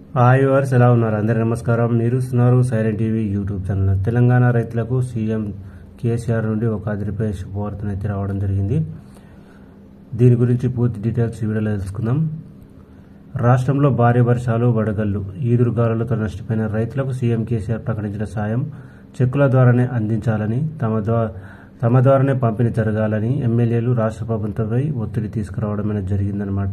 hi wars ఎలా ఉన్నారు అందరి నమస్కారం మీరు సున్నారు silent TV YouTube channel Telangana రైతులకు సీఎం కేసీఆర్ నుండి ఒక అదిరిపై శుభవార్తను అయితే రావడం జరిగింది దీని గురించి పూర్తి డీటెయిల్స్ ఈ వీడియోలో తెలుసుకుందాం రాష్ట్రంలో భారీ వర్షాలు వడగళ్లు ఈదురుగాలులతో నష్టపోయిన రైతులకు సీఎం కేసీఆర్ ప్రకటించిన సాయం చెక్కుల ద్వారానే అందించాలని తమ ద్వారా తమ ద్వారానే పంపిణీ జరగాలని ఎమ్మెల్యేలు రాష్ట్ర ప్రభుత్వంపై ఒత్తిడి తీసుకురావడం అనేది జరిగిందనమాట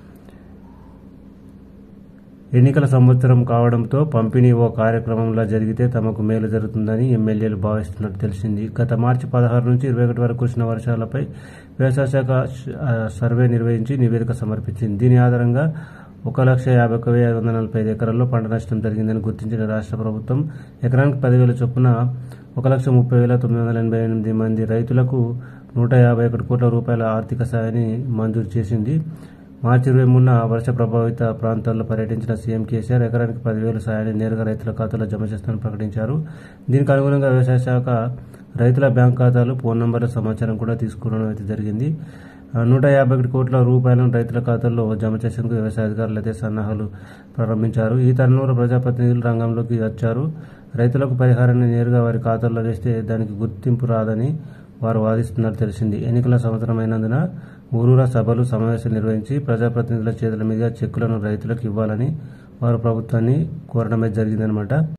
ఎన్నికల సంవత్సరం కావడంతో పంపిణీ ఓ కార్యక్రమంలా జరిగితే తమకు మేలు జరుగుతుందని ఎమ్మెల్యేలు భావిస్తున్నట్టు తెలిసింది గత మార్చి పదహారు నుంచి ఇరవై ఒకటి వరకు కురిసిన వర్షాలపై వ్యవసాయ శాఖ ఆ, సర్వే నిర్వహించి నివేదిక సమర్పించింది దీని ఆధారంగా ఒక లక్ష యాభై ఒక వెయ్యి ఐదు వందల నలభై ఐదు ఎకరాల్లో పంట నష్టం జరిగిందని గుర్తించిన రాష్ట్ర ప్రభుత్వం ఎకరానికి పదివేల చొప్పున ఒక లక్ష ముప్పై వేల తొమ్మిది వందల ఎనభై ఎనిమిది మంది రైతులకు నూట యాభై ఒకటి కోట్ల రూపాయల ఆర్థిక సాయాన్ని మంజూరు చేసింది మార్చి ఇరవై మూడున వర్ష ప్రభావిత ప్రాంతాల్లో పర్యటించిన సీఎం కేసీఆర్ ఎకరానికి పదివేల సాయాన్ని నేరుగా రైతుల ఖాతాలో జమ చేస్తానని ప్రకటించారు దీనికి అనుగుణంగా వ్యవసాయ శాఖ రైతుల బ్యాంక్ ఖాతాలు ఫోన్ నంబర్ల సమాచారం కూడా తీసుకోవడం అయితే జరిగింది ఆ, నూట యాభై ఒకటి కోట్ల రూపాయలను రైతుల ఖాతాల్లో జమ చేసేందుకు వ్యవసాయ అధికారులు అయితే సన్నాహాలు ప్రారంభించారు ఈ తరుణంలో ప్రజాప్రతినిధులు రంగంలోకి వచ్చారు రైతులకు పరిహారాన్ని నేరుగా వారి ఖాతాల్లో వేస్తే దానికి గుర్తింపు రాదని వారు వాదిస్తున్నట్టు తెలిసింది ఎన్నికల సంవత్సరం అయినందున ఊరూరా సభలు సమావేశాలు నిర్వహించి ప్రజాప్రతినిధుల చేతుల మీదుగా చెక్కులను రైతులకు ఇవ్వాలని వారు ప్రభుత్వాన్ని కోరడమే జరిగిందనమాట